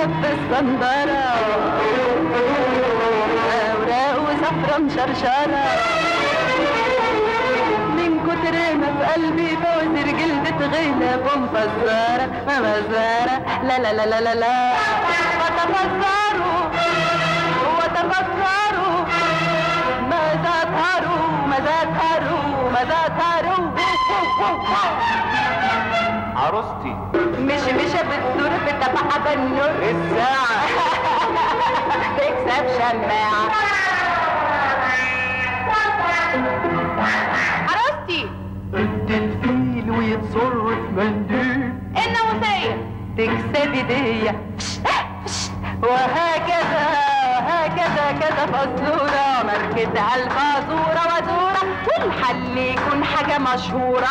في الصندرة أوراق وصفرة مشرشرة من كتر ما في قلبي فوزر جلدة غيلة ومفزرة مفزرة لا لا لا لا لا لا وتفزروا وتفزروا ماذا تروا ماذا تروا ماذا تروا عروستي مش مش بتدور بتبقى بالنور الساعة تكسب شماعة عروستي الدلفين ويتصر في منديل الناموسية تكسبي دي وهكذا هكذا كذا فزورة ماركتها الفازورة وزورة والحل يكون حاجة مشهورة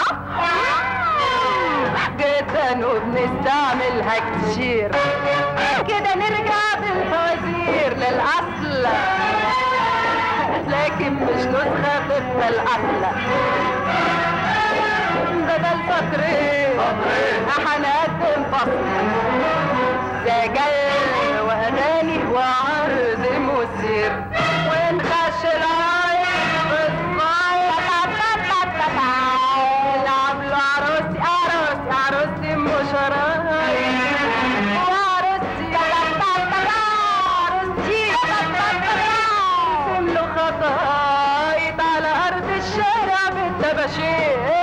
جدا وبنستعملها كتير كده نرجع بالفوازير للأصل لكن مش نسخة طبق الأصل بدل سطرين هنقدم فصل سجل وأغاني وعرض مثير ونخش العيش بالصيف نلعب له عروسي عروسي عروسي مش رايح وعروسي عروسي له خطايط على أرض الشارع بالتباشير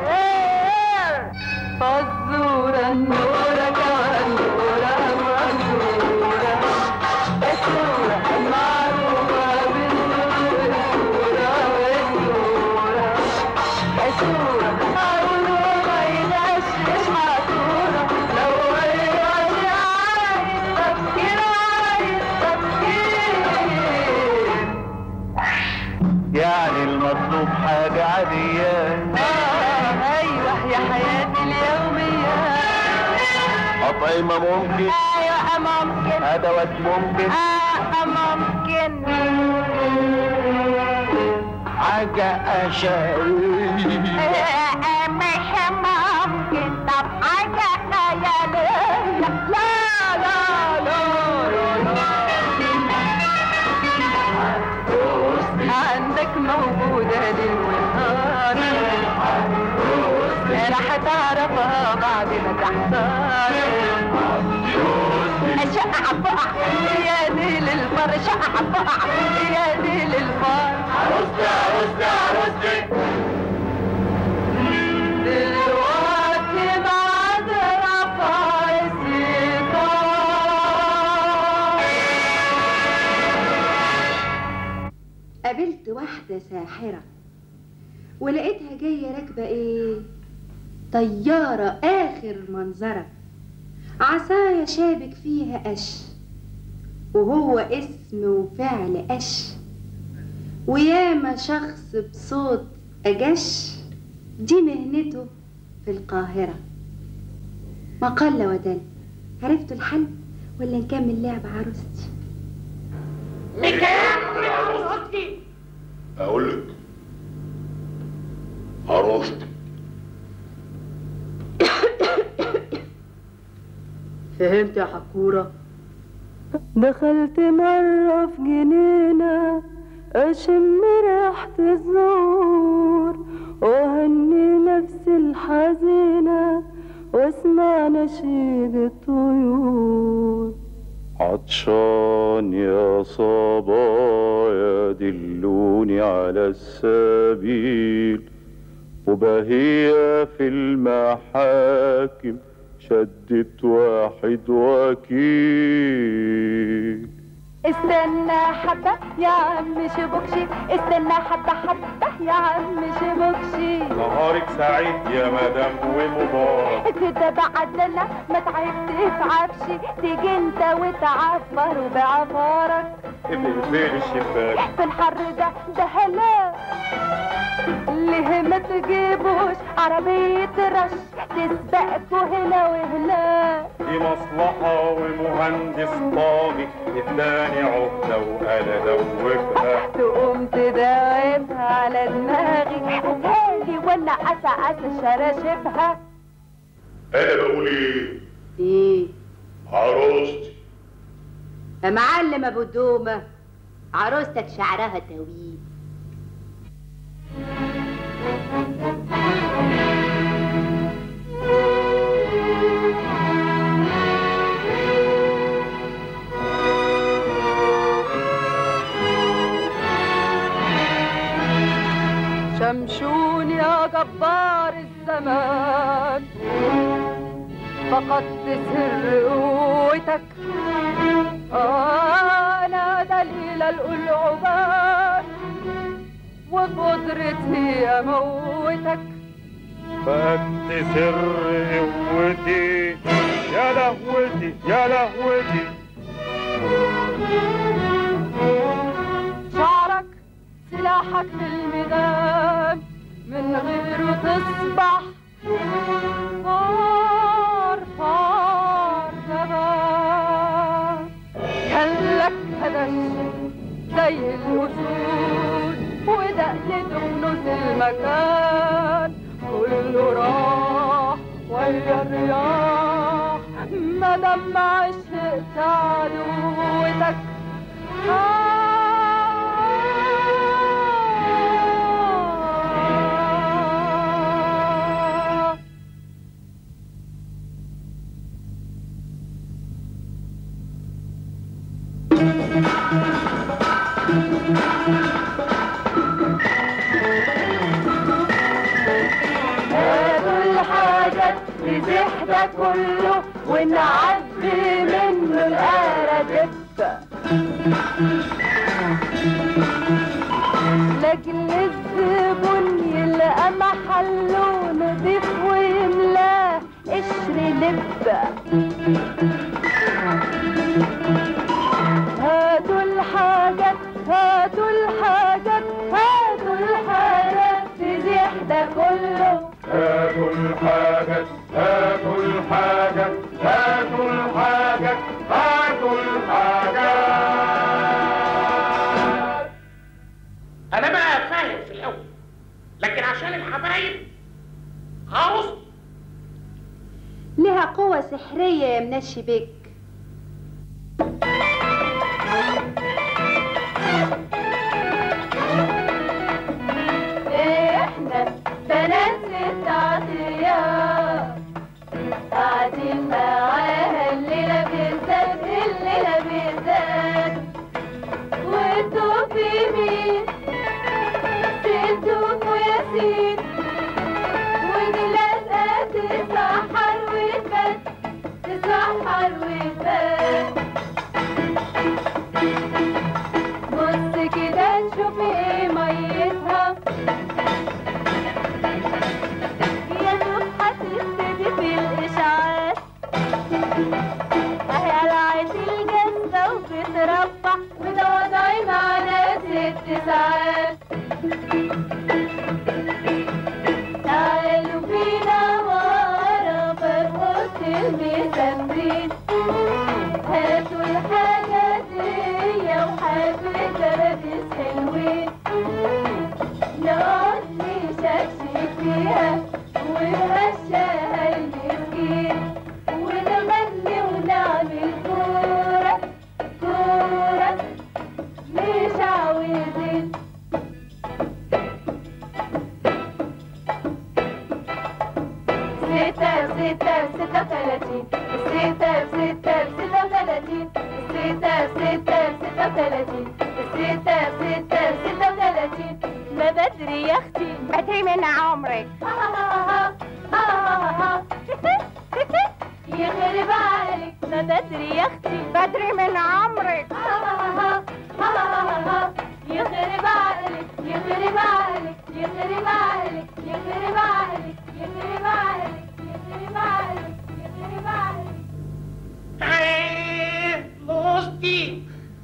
فزورة النورة كالنورة منورة الصورة المعروفة بالنورة والنورة الصورة عيونه ما يدشش معصورة لو عيش عايز تفكير عايز تفكير يعني المطلوب حاجة عادية آه أيوة يا حياتي اليومية أطعمة ممكن أيوة ممكن أدوات ممكن آه ممكن حاجة أشعرية آه مش ممكن طب حاجة خيالية لا لا لا لا عندك موجودة ليل ونهار راح تعرفها بعد ما تحتار شقة عبقع يا دي للفر شقة عبقع يا دي للفر عروستي عروستي عروستي دلوقتي بعد رفع الستار قابلت واحدة ساحرة ولقيتها جاية راكبة ايه طيارة آخر منظرة عصاية شابك فيها قش وهو اسم وفعل قش وياما شخص بصوت أجش دي مهنته في القاهرة ما قل ودل عرفتوا الحل ولا نكمل لعب عروستي اقول لك عروستي فهمت يا حكورة دخلت مرة في جنينة أشم ريحة الزهور وأهني نفسي الحزينة واسمع نشيد الطيور عطشان يا صبايا دلوني على السبيل وبهية في المحاكم شدت واحد وكيل استنى حبة يا عم شبكشي استنى حبة حبة يا عم شبكشي نهارك سعيد يا مدام ومبارك كده بعدنا ما تعبت في عفشي تيجي انت وتعفر بعفارك اقفل الشباك في الحر ده ده هلاك ليه ما تجيبوش عربية رش تسبقكوا هنا وهناك دي مصلحة ومهندس طاغي اداني عقدة وقال ادوبها تقوم تداومها على دماغي هاجي وانا اسا اسا شراشبها انا بقول ايه ايه عروستي يا معلم ابو الدومه عروستك شعرها طويل شمشون يا جبار الزمان فقدت سر قوتك أنا دليل الألعبان وقدرتي أموتك فقدت سر قوتي يا لهوتي يا لهوتي شعرك سلاحك في الميدان من غيره تصبح فار فار جبان كان لك هدف زي الأسود ودقلته كنوز المكان كله راح ويا الرياح مادام ما عشقت عدوتك آه هاتوا الحاجات نزيح ده كله ونعبي منه الأرادب لكن الزبون يلقى محله نضيف ويملاه قشر لبة هاتوا الحاجات هاتوا الحاجات هاتوا الحاجات تزيح ده كله هاتوا الحاجة هاتوا الحاجة هاتوا الحاجة هاتوا الحاجة انا بقى فاهم في الاول لكن عشان الحبايب هرص لها قوة سحرية يا منشي بك احنا بنات ست عطية قاعدين معاها الليلة بالذات الليلة بالذات وانتوا في مين سنتم وياسين ودي لازقة تسحر وتبات تسحر وتبات بص كده تشوفي ايه ميتها يا دوب هتبتدي في الإشعاعات أهي قلعت الجزة وبتربع متواضعين على ست ساعات تعالوا بينا ورا فرقة المسافرين هاتوا الحاجة دي وحبة كرابيس حلوين نقعد نشكشك فيها ونمشيها المسكين ونغني ونعمل كورة كورة مش عاوزين ستة ستة ستة وثلاثين ستة ستة ستة وثلاثين ستة ستة ستة وثلاثين ستة ستة ستة وثلاثين ما بدري يا اختي بدري من عمرك يخرب عليك ما بدري يا اختي بدري من عمرك يخرب عليك يخرب عليك يخرب عليك يخرب عليك يخرب عليك يخرب عليك يخرب عليك ايه لوستي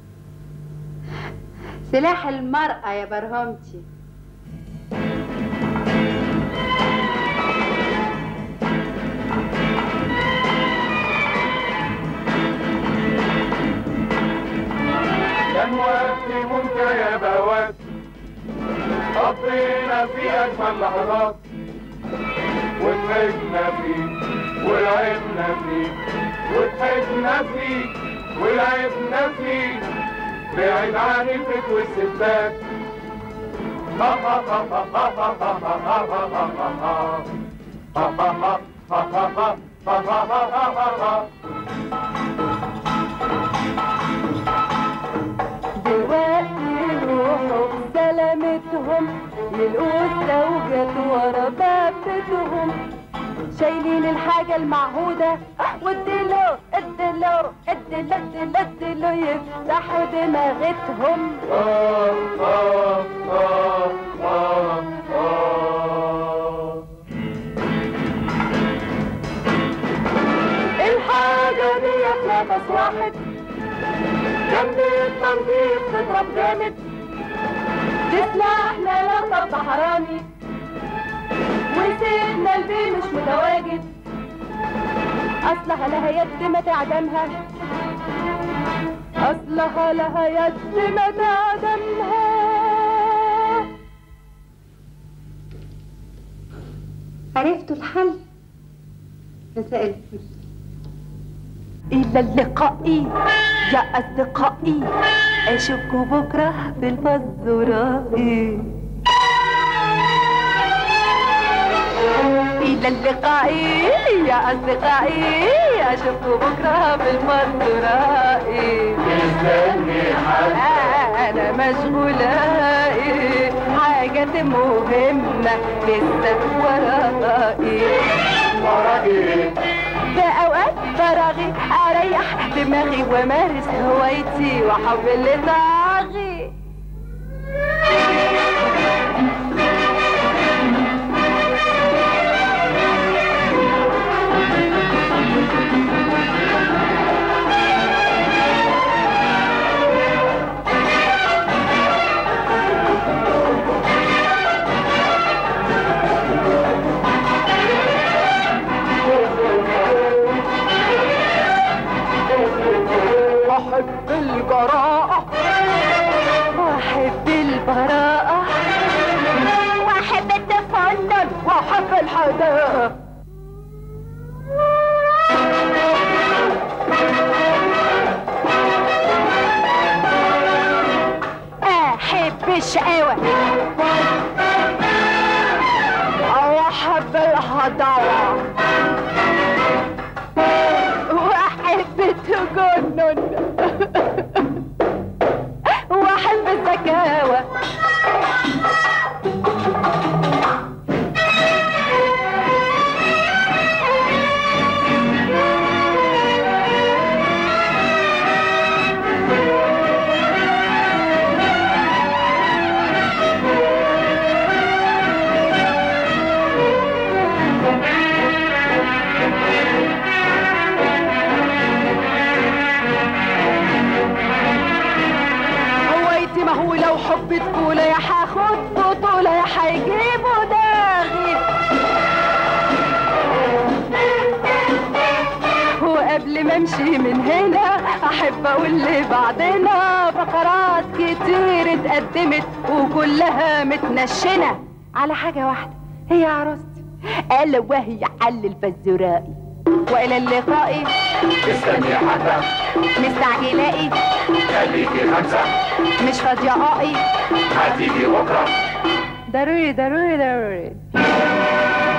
سلاح المرأة يا برهمتي كان وقت منتجبات قضينا في أجمل لحظات وضحكنا فيه ولعبنا فيه وضحكنا فيه ولعبنا فيه بعيد عن البيت والستات ها ها ها ها ها ها ها ها ها ها ها ها ها دلوقتي روحوا سلامتهم يلقوا الزوجات ورا باب بيتهم شايلين الحاجة المعهودة واديله اديله اديله اديله اديله يفتحوا دماغتهم الحاجة دي في نفس واحد جنب التنظيف تضرب جامد تسمعنا لو طب حرامي وسيدنا البي مش متواجد اصلها لها يد ما تعدمها اصلها لها يد ما تعدمها عرفتوا الحل مساء الفل إلى اللقاء يا أصدقائي أشوفكوا بكرة بالفزورة إلى اللقاء يا أصدقائي أشوفكوا بكرة بالفزورة مستني حد أنا مشغولة حاجة مهمة لسه ورائي وراكي في اوقات فراغي اريح دماغي وامارس هوايتي واحب اللي طاغي أحب الجراءة واحب البراءة واحب التفنن واحب الحداقة احب الشقاوة واحب الهضاوة واحب التجنن واحب الزكاوة هوايتي ما هو لو حب طفولة يا هاخد بطولة يا هيجيبوا داغي وقبل ما امشي من هنا احب اقول لبعضنا فقرات كتير اتقدمت وكلها متنشنة على حاجة واحدة هي عروستي الا وهي حل الفزورائي والى اللقاء استني حتى مستعجلائي خليكي خمسة مش فاضية هتيجي بكرة ضروري ضروري ضروري